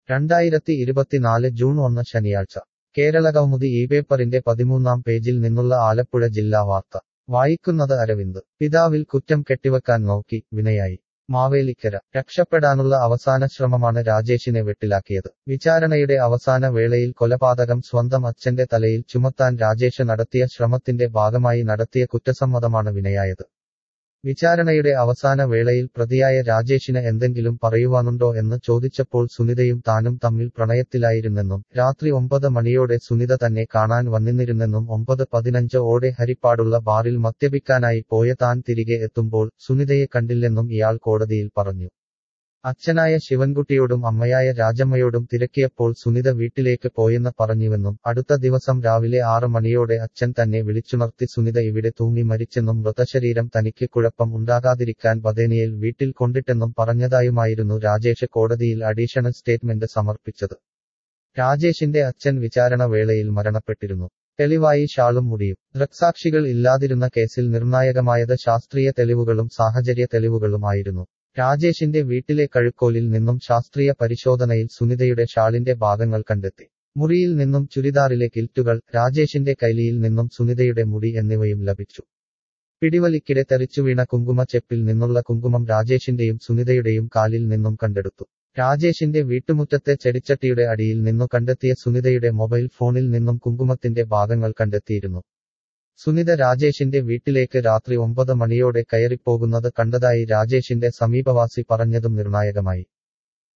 രണ്ടായിരത്തി ഇരുപത്തിനാല് ജൂൺ ഒന്ന് ശനിയാഴ്ച കേരളകൗമുദി ഈ പേപ്പറിന്റെ പതിമൂന്നാം പേജിൽ നിന്നുള്ള ആലപ്പുഴ ജില്ലാ വാർത്ത വായിക്കുന്നത് അരവിന്ദ് പിതാവിൽ കുറ്റം കെട്ടിവെക്കാൻ നോക്കി വിനയായി മാവേലിക്കര രക്ഷപ്പെടാനുള്ള അവസാന ശ്രമമാണ് രാജേഷിനെ വെട്ടിലാക്കിയത് വിചാരണയുടെ അവസാന വേളയിൽ കൊലപാതകം സ്വന്തം അച്ഛന്റെ തലയിൽ ചുമത്താൻ രാജേഷ് നടത്തിയ ശ്രമത്തിന്റെ ഭാഗമായി നടത്തിയ കുറ്റസമ്മതമാണ് വിനയായത് വിചാരണയുടെ അവസാന വേളയിൽ പ്രതിയായ രാജേഷിന് എന്തെങ്കിലും പറയുവാനുണ്ടോ എന്ന് ചോദിച്ചപ്പോൾ സുനിതയും താനും തമ്മിൽ പ്രണയത്തിലായിരുന്നെന്നും രാത്രി ഒമ്പത് മണിയോടെ സുനിത തന്നെ കാണാൻ വന്നിരുന്നെന്നും ഒമ്പത് പതിനഞ്ച് ഓടെ ഹരിപ്പാടുള്ള ബാറിൽ മദ്യപിക്കാനായി പോയ താൻ തിരികെ എത്തുമ്പോൾ സുനിതയെ കണ്ടില്ലെന്നും ഇയാൾ കോടതിയിൽ പറഞ്ഞു അച്ഛനായ ശിവൻകുട്ടിയോടും അമ്മയായ രാജമ്മയോടും തിരക്കിയപ്പോൾ സുനിത വീട്ടിലേക്ക് പോയെന്ന് പറഞ്ഞുവെന്നും അടുത്ത ദിവസം രാവിലെ ആറ് മണിയോടെ അച്ഛൻ തന്നെ വിളിച്ചുണർത്തി സുനിത ഇവിടെ തൂങ്ങി മരിച്ചെന്നും മൃതശരീരം തനിക്ക് കുഴപ്പം ഉണ്ടാകാതിരിക്കാൻ ബദേനിയിൽ വീട്ടിൽ കൊണ്ടിട്ടെന്നും പറഞ്ഞതായുമായിരുന്നു രാജേഷ് കോടതിയിൽ അഡീഷണൽ സ്റ്റേറ്റ്മെന്റ് സമർപ്പിച്ചത് രാജേഷിന്റെ അച്ഛൻ വിചാരണ വേളയിൽ മരണപ്പെട്ടിരുന്നു തെളിവായി ഷാളും മുടിയും ദൃക്സാക്ഷികൾ ഇല്ലാതിരുന്ന കേസിൽ നിർണായകമായത് ശാസ്ത്രീയ തെളിവുകളും സാഹചര്യ തെളിവുകളുമായിരുന്നു രാജേഷിന്റെ വീട്ടിലെ കഴുക്കോലിൽ നിന്നും ശാസ്ത്രീയ പരിശോധനയിൽ സുനിതയുടെ ഷാളിന്റെ ഭാഗങ്ങൾ കണ്ടെത്തി മുറിയിൽ നിന്നും ചുരിദാറിലെ കിൽറ്റുകൾ രാജേഷിന്റെ കൈലിയിൽ നിന്നും സുനിതയുടെ മുടി എന്നിവയും ലഭിച്ചു പിടിവലിക്കിടെ തെറിച്ചുവീണ കുങ്കുമ ചെപ്പിൽ നിന്നുള്ള കുങ്കുമം രാജേഷിന്റെയും സുനിതയുടെയും കാലിൽ നിന്നും കണ്ടെടുത്തു രാജേഷിന്റെ വീട്ടുമുറ്റത്തെ ചെടിച്ചട്ടിയുടെ അടിയിൽ നിന്നു കണ്ടെത്തിയ സുനിതയുടെ മൊബൈൽ ഫോണിൽ നിന്നും കുങ്കുമത്തിന്റെ ഭാഗങ്ങൾ കണ്ടെത്തിയിരുന്നു സുനിത രാജേഷിന്റെ വീട്ടിലേക്ക് രാത്രി ഒമ്പത് മണിയോടെ കയറിപ്പോകുന്നത് കണ്ടതായി രാജേഷിന്റെ സമീപവാസി പറഞ്ഞതും നിർണായകമായി